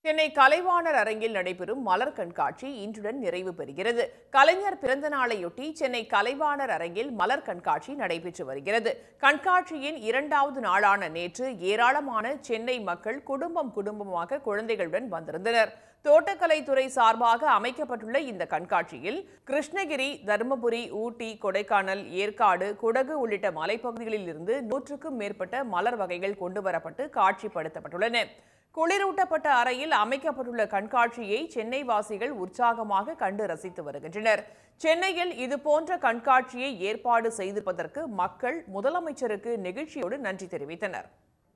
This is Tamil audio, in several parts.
சென்னை கலைவாணர் அரங்கில் நடைபெறும் மலர் கண்காட்சி இன்றுடன் நிறைவு பெறுகிறது கலைஞர் பிறந்த நாளையொட்டி சென்னை கலைவாணர் அரங்கில் மலர் கண்காட்சி நடைபெற்று வருகிறது கண்காட்சியின் இரண்டாவது நாளான நேற்று ஏராளமான சென்னை மக்கள் குடும்பம் குடும்பமாக குழந்தைகளுடன் வந்திருந்தனர் தோட்டக்கலைத்துறை சார்பாக அமைக்கப்பட்டுள்ள இந்த கண்காட்சியில் கிருஷ்ணகிரி தருமபுரி ஊட்டி கொடைக்கானல் ஏற்காடு குடகு உள்ளிட்ட மலைப்பகுதிகளில் இருந்து நூற்றுக்கும் மேற்பட்ட மலர் வகைகள் கொண்டுவரப்பட்டு காட்சிப்படுத்தப்பட்டுள்ளன குளிரூட்டப்பட்ட அறையில் அமைக்கப்பட்டுள்ள கண்காட்சியை சென்னை வாசிகள் உற்சாகமாக கண்டு ரசித்து வருகின்றனர் சென்னையில் இதுபோன்ற கண்காட்சியை ஏற்பாடு செய்திருப்பதற்கு மக்கள் முதலமைச்சருக்கு நெகிழ்ச்சியோடு நன்றி தெரிவித்தனர்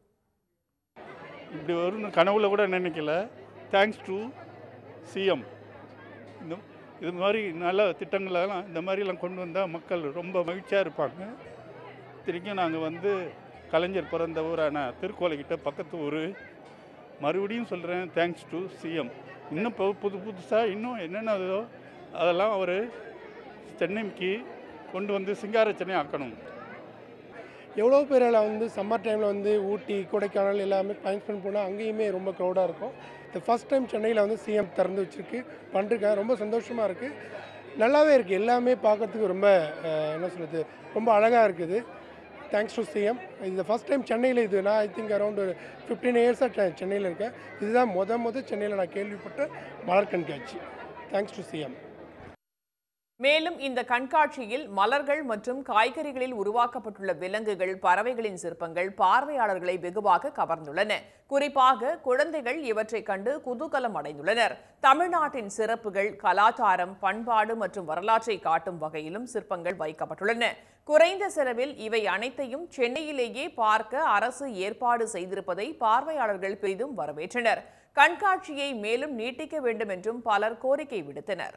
இப்படி வரும்னு கனவுல கூட நினைக்கல தேங்க்ஸ் டு சிஎம் இந்த இது மாதிரி நல்ல திட்டங்களெல்லாம் இந்த மாதிரிலாம் கொண்டு வந்தால் மக்கள் ரொம்ப மகிழ்ச்சியாக இருப்பாங்க திரும்பியும் நாங்கள் வந்து கலைஞர் பிறந்த ஊரான திருக்கோலைக்கிட்ட பக்கத்து ஊர் மறுபடியும் சொல்கிறேன் தேங்க்ஸ் டு சிஎம் இன்னும் இப்போ புது புதுசாக இன்னும் என்னென்ன இதோ அதெல்லாம் அவர் சென்னைக்கு கொண்டு வந்து சிங்கார சென்னை ஆக்கணும் எவ்வளோ பேரால் வந்து சம்மர் டைமில் வந்து ஊட்டி கொடைக்கானல் எல்லாமே டைம் ஸ்பெண்ட் பண்ணால் அங்கேயுமே ரொம்ப க்ரௌடாக இருக்கும் இந்த ஃபஸ்ட் டைம் சென்னையில் வந்து சிஎம் திறந்து வச்சிருக்கு பண்ணிருக்கேன் ரொம்ப சந்தோஷமாக இருக்குது நல்லாவே இருக்குது எல்லாமே பார்க்கறதுக்கு ரொம்ப அஹ், என்ன சொல்கிறது ரொம்ப அழகாக இருக்குது தேங்க்ஸ் டு சிஎம் இது ஃபஸ்ட் டைம் சென்னையில் இது நான் ஐ திங்க் அரௌண்ட் ஒரு ஃபிஃப்டீன் இயர்ஸாக சென்னையில் இருக்கேன் இதுதான் முத முத சென்னையில் நான் கேள்விப்பட்ட மலர் கண்காட்சி தேங்க்ஸ் டு சிஎம் மேலும் இந்த கண்காட்சியில் மலர்கள் மற்றும் காய்கறிகளில் உருவாக்கப்பட்டுள்ள விலங்குகள் பறவைகளின் சிற்பங்கள் பார்வையாளர்களை வெகுவாக கவர்ந்துள்ளன குறிப்பாக குழந்தைகள் இவற்றை கண்டு குதூகலம் அடைந்துள்ளனர் தமிழ்நாட்டின் சிறப்புகள் கலாச்சாரம் பண்பாடு மற்றும் வரலாற்றை காட்டும் வகையிலும் சிற்பங்கள் வைக்கப்பட்டுள்ளன குறைந்த செலவில் இவை அனைத்தையும் சென்னையிலேயே பார்க்க அரசு ஏற்பாடு செய்திருப்பதை பார்வையாளர்கள் பெரிதும் வரவேற்றனர் கண்காட்சியை மேலும் நீட்டிக்க வேண்டும் என்றும் பலர் கோரிக்கை விடுத்தனர்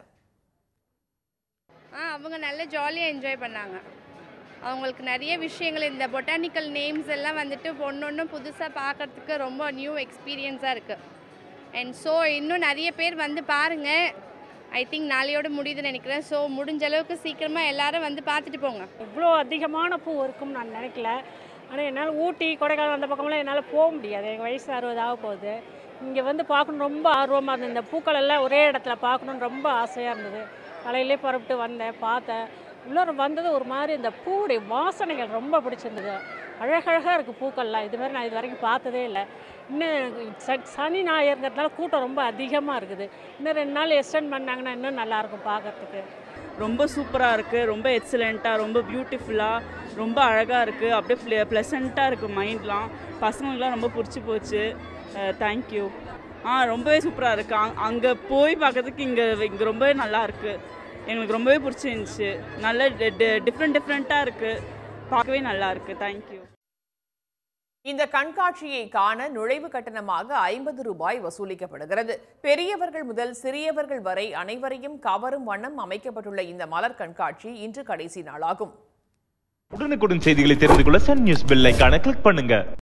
ஆ அவங்க நல்ல ஜாலியாக என்ஜாய் பண்ணாங்க அவங்களுக்கு நிறைய விஷயங்கள் இந்த பொட்டானிக்கல் நேம்ஸ் எல்லாம் வந்துட்டு ஒன்று புதுசாக பார்க்கறதுக்கு ரொம்ப நியூ எக்ஸ்பீரியன்ஸாக இருக்குது அண்ட் ஸோ இன்னும் நிறைய பேர் வந்து பாருங்கள் ஐ திங்க் நாளையோட முடியுதுன்னு நினைக்கிறேன் ஸோ முடிஞ்ச அளவுக்கு சீக்கிரமாக எல்லாரும் வந்து பார்த்துட்டு போங்க இவ்வளோ அதிகமான பூ இருக்கும்னு நான் நினைக்கல ஆனால் என்னால் ஊட்டி கொடைக்கானல் அந்த பக்கம்லாம் என்னால் போக முடியாது எங்கள் வயசு அறுபது ஆக போகுது இங்கே வந்து பார்க்கணும் ரொம்ப ஆர்வமாக இருந்தது இந்த பூக்கள் எல்லாம் ஒரே இடத்துல பார்க்கணுன்னு ரொம்ப ஆசையாக இருந்தது காலையிலே புறப்பட்டு வந்தேன் பார்த்தேன் உள்ளே வந்தது ஒரு மாதிரி இந்த பூவுடைய வாசனைகள் ரொம்ப பிடிச்சிருந்தது அழகழகாக இருக்குது பூக்கள்லாம் இது மாதிரி நான் இது வரைக்கும் பார்த்ததே இல்லை இன்னும் எனக்கு ச- சனி ஞாயிறுங்கிறதுனால கூட்டம் ரொம்ப அதிகமாக இருக்குது இன்னும் ரெண்டு நாள் எக்ஸ்டெண்ட் பண்ணாங்கன்னா இன்னும் நல்லாயிருக்கும் பார்க்கறதுக்கு ரொம்ப சூப்பராக இருக்குது ரொம்ப எக்ஸலண்ட்டாக ரொம்ப பியூட்டிஃபுல்லாக ரொம்ப அழகாக இருக்குது அப்படியே ப்ளே ப்ளசண்ட்டாக இருக்குது மைண்ட்லாம் பசங்களுக்குலாம் ரொம்ப பிடிச்சி போச்சு தேங்க்யூ ஆ ரொம்பவே சூப்பராக இருக்குது அங் அங்கே போய் பார்க்கறதுக்கு இங்கே இங்கே ரொம்பவே நல்லா இருக்குது எங்களுக்கு ரொம்பவே பிடிச்சிருந்துச்சி நல்ல டிஃப்ரெண்ட் டிஃப்ரெண்ட்டாக இருக்குது பார்க்கவே நல்லா இருக்குது தேங்க்யூ இந்த கண்காட்சியை காண நுழைவு கட்டணமாக ஐம்பது ரூபாய் வசூலிக்கப்படுகிறது பெரியவர்கள் முதல் சிறியவர்கள் வரை அனைவரையும் கவரும் வண்ணம் அமைக்கப்பட்டுள்ள இந்த மலர் கண்காட்சி இன்று கடைசி நாளாகும் உடனுக்குடன் செய்திகளை தெரிந்து கொள்ள சன் நியூஸ் பெல் ஐகானை கிளிக் பண்ணுங்க